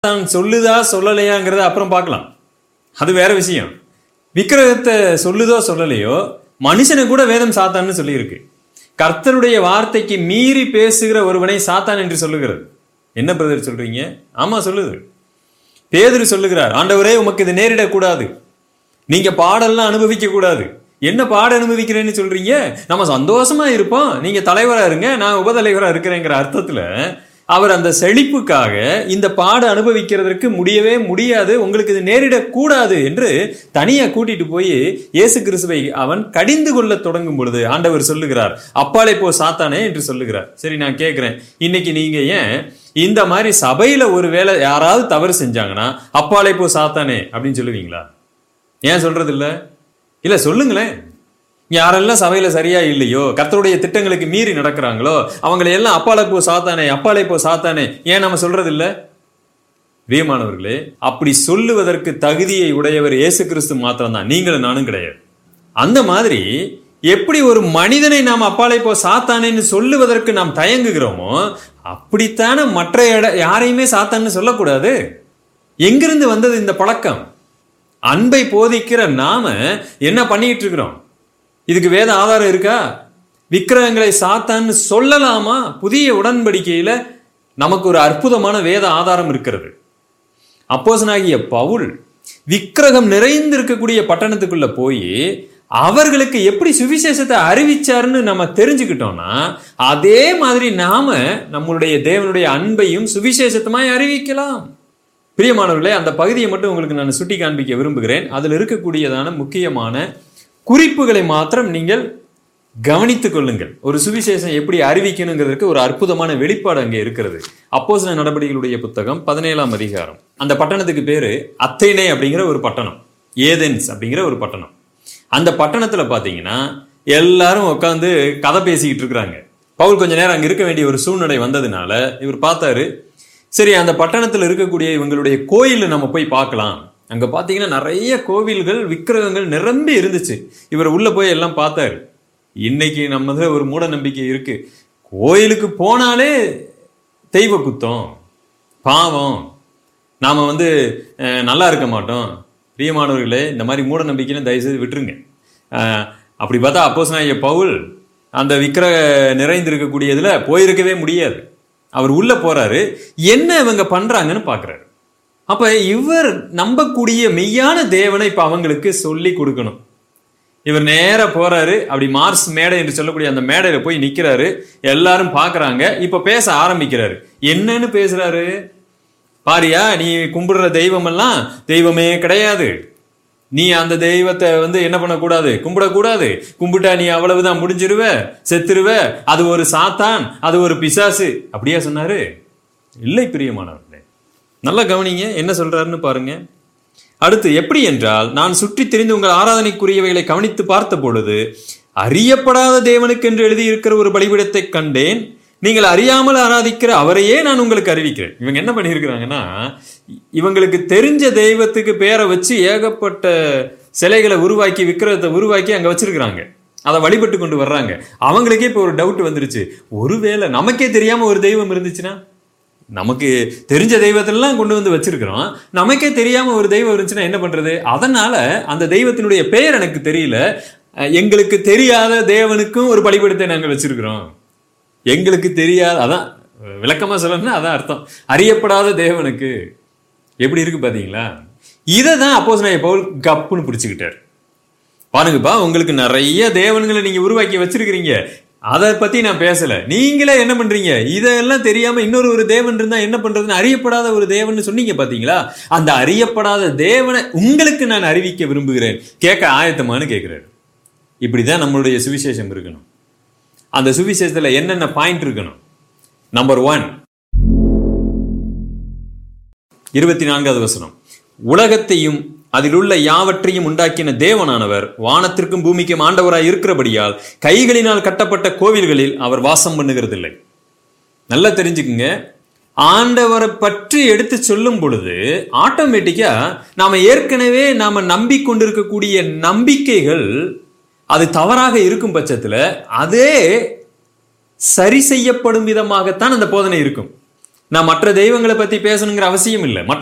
தான் சொல்லுதா சொல்லலையாங்கிறத அப்புறம் பார்க்கலாம் அது வேற விஷயம் விக்கிரகத்தை சொல்லுதோ சொல்லலையோ மனுஷனை கூட வேதம் சாத்தான்னு சொல்லியிருக்கு கர்த்தருடைய வார்த்தைக்கு மீறி பேசுகிற ஒருவனை சாத்தான் என்று சொல்லுகிறது என்ன பிரதர் சொல்றீங்க ஆமா சொல்லுது பேதுரு சொல்லுகிறார் ஆண்டவரே உமக்கு இது நேரிடக்கூடாது நீங்க பாடெல்லாம் அனுபவிக்க கூடாது என்ன பாட அனுபவிக்கிறேன்னு சொல்றீங்க நம்ம சந்தோஷமா இருப்போம் நீங்க தலைவரா இருங்க நான் உபதலைவரா இருக்கிறேங்கிற அர்த்தத்துல அவர் அந்த செழிப்புக்காக இந்த பாட அனுபவிக்கிறதற்கு முடியவே முடியாது உங்களுக்கு இது நேரிடக்கூடாது என்று தனியா கூட்டிட்டு போய் இயேசு கிறிஸ்துவை அவன் கடிந்து கொள்ள தொடங்கும் பொழுது ஆண்டவர் சொல்லுகிறார் அப்பாலே போ சாத்தானே என்று சொல்லுகிறார் சரி நான் கேட்கிறேன் இன்னைக்கு நீங்க ஏன் இந்த மாதிரி சபையில ஒருவேளை யாராவது தவறு செஞ்சாங்கன்னா அப்பாலே போ சாத்தானே அப்படின்னு சொல்லுவீங்களா ஏன் சொல்றது இல்ல இல்ல சொல்லுங்களேன் யாரெல்லாம் சபையில சரியா இல்லையோ கர்த்தருடைய திட்டங்களுக்கு மீறி நடக்கிறாங்களோ அவங்களை எல்லாம் அப்பாலே போ சாத்தானே அப்பாலே போ சாத்தானே ஏன் நம்ம சொல்றது இல்ல பிரியமானவர்களே அப்படி சொல்லுவதற்கு தகுதியை உடையவர் இயேசு கிறிஸ்து மாத்திரம்தான் நீங்களும் நானும் கிடையாது அந்த மாதிரி எப்படி ஒரு மனிதனை நாம் அப்பாலை போ சாத்தானேன்னு சொல்லுவதற்கு நாம் தயங்குகிறோமோ அப்படித்தானே மற்ற இட யாரையுமே சாத்தான்னு சொல்லக்கூடாது எங்கிருந்து வந்தது இந்த பழக்கம் அன்பை போதிக்கிற நாம என்ன பண்ணிட்டு இருக்கிறோம் இதுக்கு வேத ஆதாரம் இருக்கா விக்கிரகங்களை சாத்தான்னு சொல்லலாமா புதிய உடன்படிக்கையில நமக்கு ஒரு அற்புதமான வேத ஆதாரம் இருக்கிறது அப்போசனாகிய பவுல் விக்கிரகம் நிறைந்திருக்கக்கூடிய பட்டணத்துக்குள்ள போய் அவர்களுக்கு எப்படி சுவிசேஷத்தை அறிவிச்சாருன்னு நம்ம தெரிஞ்சுக்கிட்டோம்னா அதே மாதிரி நாம நம்மளுடைய தேவனுடைய அன்பையும் சுவிசேஷத்தமாய் அறிவிக்கலாம் பிரியமானவர்களே அந்த பகுதியை மட்டும் உங்களுக்கு நான் சுட்டி காண்பிக்க விரும்புகிறேன் அதில் இருக்கக்கூடியதான முக்கியமான குறிப்புகளை மாத்திரம் நீங்கள் கவனித்துக் கொள்ளுங்கள் ஒரு சுவிசேஷம் எப்படி அறிவிக்கணுங்கிறதுக்கு ஒரு அற்புதமான வெளிப்பாடு அங்கே இருக்கிறது அப்போசின நடவடிக்கைகளுடைய புத்தகம் பதினேழாம் அதிகாரம் அந்த பட்டணத்துக்கு பேரு அத்தேனே அப்படிங்கிற ஒரு பட்டணம் ஏதென்ஸ் அப்படிங்கிற ஒரு பட்டணம் அந்த பட்டணத்துல பாத்தீங்கன்னா எல்லாரும் உட்காந்து கதை பேசிக்கிட்டு இருக்கிறாங்க பவுல் கொஞ்ச நேரம் அங்க இருக்க வேண்டிய ஒரு சூழ்நிலை வந்ததுனால இவர் பார்த்தாரு சரி அந்த பட்டணத்துல இருக்கக்கூடிய இவங்களுடைய கோயில நம்ம போய் பார்க்கலாம் அங்க பாத்தீங்கன்னா நிறைய கோவில்கள் விக்கிரகங்கள் நிரம்பி இருந்துச்சு இவர் உள்ள போய் எல்லாம் பார்த்தாரு இன்னைக்கு நம்ம ஒரு மூட நம்பிக்கை இருக்கு கோயிலுக்கு போனாலே தெய்வ குத்தம் பாவம் நாம வந்து அஹ், நல்லா இருக்க மாட்டோம் பிரியமானவர்களே இந்த மாதிரி மூட நம்பிக்கையில தயவுசெய்து விட்டுருங்க அஹ், அப்படி பார்த்தா அப்போஸ் பவுல் அந்த விக்கிரக நிறைந்திருக்கக்கூடியதுல போயிருக்கவே முடியாது அவர் உள்ள போறாரு என்ன இவங்க பண்றாங்கன்னு பார்க்கறாரு அப்ப இவர் நம்பக்கூடிய மெய்யான தேவனை இப்ப அவங்களுக்கு சொல்லி கொடுக்கணும் இவர் நேரா போறாரு அப்படி மார்ஸ் மேடை என்று சொல்லக்கூடிய அந்த மேடையில போய் நிக்கிறாரு எல்லாரும் பார்க்கறாங்க இப்ப பேச ஆரம்பிக்கிறாரு என்னன்னு பேசுறாரு பாரியா நீ கும்பிடுற தெய்வம் எல்லாம் தெய்வமே கிடையாது நீ அந்த தெய்வத்தை வந்து என்ன பண்ணக்கூடாது கும்பிடக்கூடாது கும்பிட்டா நீ அவ்வளவுதான் முடிஞ்சிருவ செத்துருவ அது ஒரு சாத்தான் அது ஒரு பிசாசு அப்படியா சொன்னாரு இல்லை பிரியமானவர்களே நல்லா கவனிங்க என்ன சொல்றாருன்னு பாருங்க அடுத்து எப்படி என்றால் நான் சுற்றி தெரிந்து உங்கள் ஆராதனைக்குரியவைகளை கவனித்து பார்த்த பொழுது அறியப்படாத தேவனுக்கு என்று எழுதியிருக்கிற ஒரு பலிபீடத்தை கண்டேன் நீங்கள் அறியாமல் ஆராதிக்கிற அவரையே நான் உங்களுக்கு அறிவிக்கிறேன் இவங்க என்ன பண்ணியிருக்கிறாங்கன்னா இவங்களுக்கு தெரிஞ்ச தெய்வத்துக்கு பேரை வச்சு ஏகப்பட்ட சிலைகளை உருவாக்கி விக்கிரகத்தை உருவாக்கி அங்க வச்சிருக்கிறாங்க அதை வழிபட்டு கொண்டு வர்றாங்க அவங்களுக்கே இப்போ ஒரு டவுட் வந்துருச்சு ஒருவேளை நமக்கே தெரியாம ஒரு தெய்வம் இருந்துச்சுன்னா நமக்கு தெரிஞ்ச தெய்வத்தெல்லாம் கொண்டு வந்து வச்சிருக்கிறோம் நமக்கே தெரியாம ஒரு தெய்வம் இருந்துச்சுன்னா என்ன பண்றது அதனால அந்த தெய்வத்தினுடைய பெயர் எனக்கு தெரியல அஹ் எங்களுக்கு தெரியாத தேவனுக்கும் ஒரு பலிபீடத்தை நாங்கள் வச்சிருக்கிறோம் எங்களுக்கு தெரியாத அதான் விளக்கமா சொல்லணும்னா அதான் அர்த்தம் அறியப்படாத தேவனுக்கு எப்படி இருக்கு பாத்தீங்களா இதை தான் அப்போஸ் நான் பவுல் கப்புன்னு பிடிச்சுக்கிட்டார் பாருங்கப்பா உங்களுக்கு நிறைய தேவன்களை நீங்க உருவாக்கி வச்சிருக்கிறீங்க அதை பத்தி நான் பேசல நீங்களே என்ன பண்றீங்க இதெல்லாம் தெரியாம இன்னொரு ஒரு தேவன் இருந்தா என்ன பண்றதுன்னு அறியப்படாத ஒரு தேவன் சொன்னீங்க பாத்தீங்களா அந்த அறியப்படாத தேவனை உங்களுக்கு நான் அறிவிக்க விரும்புகிறேன் கேட்க ஆயத்தமான்னு கேட்கிறாரு இப்படிதான் நம்மளுடைய சுவிசேஷம் இருக்கணும் அந்த சுவிசேஷத்துல என்னென்ன பாயிண்ட் இருக்கணும் நம்பர் ஒன் இருபத்தி நான்காவது வசனம் உலகத்தையும் அதில் உள்ள யாவற்றையும் உண்டாக்கின தேவனானவர் வானத்திற்கும் பூமிக்கும் ஆண்டவராய் இருக்கிறபடியால் கைகளினால் கட்டப்பட்ட கோவில்களில் அவர் வாசம் பண்ணுகிறதில்லை நல்லா தெரிஞ்சுக்குங்க ஆண்டவரை பற்றி எடுத்து சொல்லும் பொழுது ஆட்டோமேட்டிக்கா நாம ஏற்கனவே நாம நம்பிக்கொண்டிருக்கக்கூடிய நம்பிக்கைகள் அது தவறாக இருக்கும் பட்சத்துல அதே சரி செய்யப்படும் விதமாகத்தான் அந்த போதனை இருக்கும் நான் மற்ற தெய்வங்களை பத்தி பேசணுங்கிற அவசியம் இல்லை மற்ற